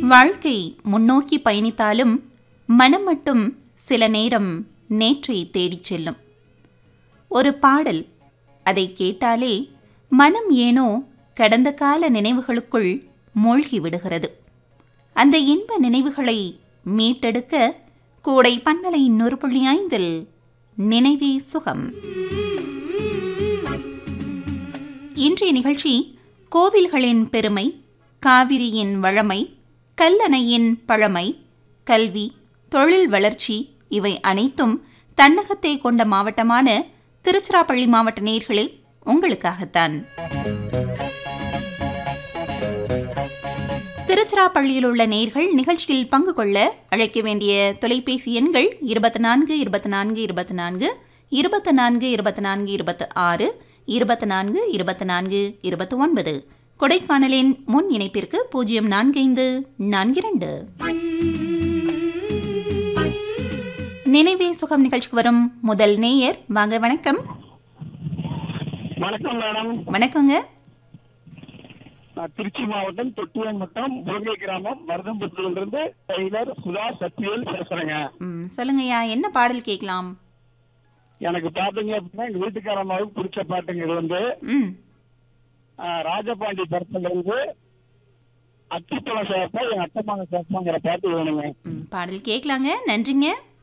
வாழ்க்கை முன்னோக்கி பயணித்தாலும் மனம் மட்டும் சில நேரம் நேற்றை தேடிச் செல்லும் ஒரு பாடல் அதை கேட்டாலே மனம் ஏனோ கடந்த கால நினைவுகளுக்குள் மூழ்கி விடுகிறது அந்த இன்ப நினைவுகளை மீட்டெடுக்க கூடை பன்னலையின் ஒரு புள்ளி ஐந்தில் நினைவே சுகம் இன்றைய நிகழ்ச்சி கோவில்களின் பெருமை காவிரியின் வளமை கல்லணையின் பழமை கல்வி தொழில் வளர்ச்சி இவை அனைத்தும் தன்னகத்தை கொண்ட மாவட்டமான திருச்சிராப்பள்ளி மாவட்ட நேர்களே உங்களுக்காகத்தான் திருச்சிராப்பள்ளியில் உள்ள நேர்கள் நிகழ்ச்சியில் பங்கு கொள்ள அழைக்க வேண்டிய தொலைபேசி எண்கள் இருபத்தி நான்கு இருபத்தி நான்கு இருபத்தி நான்கு இருபத்தி நான்கு இருபத்தி நான்கு இருபத்தி ஆறு இருபத்தி நான்கு இருபத்தி நான்கு இருபத்தி ஒன்பது கொடைக்கானலின் முன் இணைப்பிற்கு பூஜ்ஜியம் நான்கு ஐந்து நான்கு இரண்டு நினைவே சுகம் நிகழ்ச்சிக்கு வரும் முதல் நேயர் வாங்க வணக்கம் வணக்கம் மேடம் வணக்கங்க நான் திருச்சி மாவட்டம் தொட்டியம் வட்டம் முருங்கை கிராமம் மருதம்புத்தூர்லேருந்து டெய்லர் சுதா சத்யவேல் பேசுறேங்க ம், சொல்லுங்கய்யா என்ன பாடல் கேட்கலாம் எனக்கு பாட்டுங்க அப்படின்னா எங்க வீட்டுக்காரம்மாவுக்கு பிடிச்ச பாட்டுங்க இது வந்து ம் ஆஹ், ராஜபாண்டி படத்துல இருந்து அத்திப்பழம் சேப்பா என் அட்டமாங்க சேப்பாங்கிற பாட்டு வேணுங்க ம், பாடல் கேட்கலாங்க நன்றிங்க